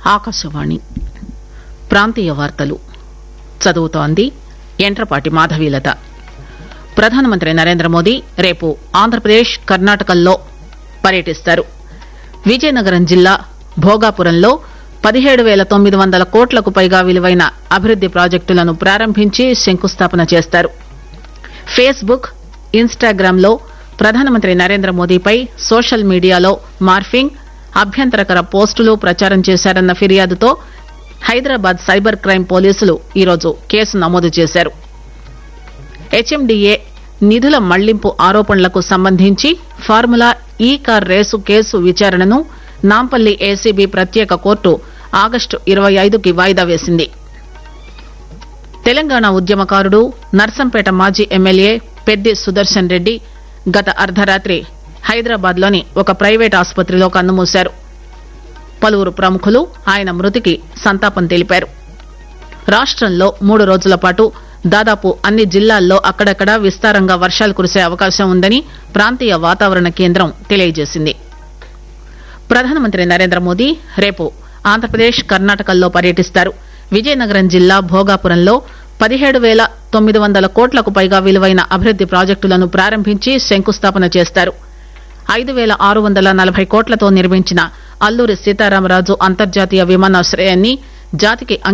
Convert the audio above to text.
ఆకాశవాణి ప్రాంతీయ వార్తలు చదువుతోంది ఎంట్రపాటి మాధవీలత ప్రధానమంత్రి నరేంద్ర మోదీ రేపు ఆంధ్రప్రదేశ్ కర్ణాటకల్లో పర్యటిస్తారు విజయనగరం జిల్లా భోగాపురంలో పదిహేడు పేల తొమ్మిది వందల కోట్లకు పైగా విలువైన అభివృద్ది ప్రాజెక్టులను ప్రారంభించి శంకుస్థాపన చేస్తారు ఫేస్ బుక్ ఇన్స్టాగ్రామ్ లో ప్రధానమంత్రి నరేంద్ర మోదీపై సోషల్ మీడియాలో మార్ఫింగ్ అభ్యంతరకర పోస్టులు ప్రచారం చేశారన్న ఫిర్యాదుతో హైదరాబాద్ సైబర్ క్రైమ్ పోలీసులు ఈరోజు కేసు నమోదు చేశారు హెచ్ఎండిఏ నిధుల మళ్లింపు ఆరోపణలకు సంబంధించి ఫార్ములా ఈ కార్ రేసు కేసు విచారణను నాంపల్లి ఏసీబీ ప్రత్యేక కోర్టు ఆగస్టు ఇరవై ఐదుకి వాయిదా వేసింది తెలంగాణ ఉద్యమకారుడు నర్సంపేట మాజీ ఎమ్మెల్యే పెద్ది సుదర్శన్ రెడ్డి గత అర్ధరాత్రి హైదరాబాద్ లోని ఒక ప్రైవేట్ ఆసుపత్రిలో కన్నుమూశారు పలువురు ప్రముఖులు ఆయన మృతికి సంతాపం తెలిపారు రాష్టంలో మూడు రోజుల పాటు దాదాపు అన్ని జిల్లాల్లో అక్కడక్కడా విస్తారంగా వర్షాలు కురిసే అవకాశం ఉందని ప్రాంతీయ వాతావరణ కేంద్రం తెలియజేసింది ప్రధానమంత్రి నరేంద్ర మోదీ రేపు ఆంధ్రప్రదేశ్ కర్ణాటకల్లో పర్యటిస్తారు విజయనగరం జిల్లా భోగాపురంలో పదిహేడు పేల తొమ్మిది వందల కోట్లకు పైగా విలువైన అభివృద్ది ప్రాజెక్టులను ప్రారంభించి శంకుస్థాపన చేస్తారు ఐదు పేల ఆరు వందల నలభై కోట్లతో నిర్మించిన అల్లూరి సీతారామరాజు అంతర్జాతీయ విమానాశ్రయాన్ని జాతికి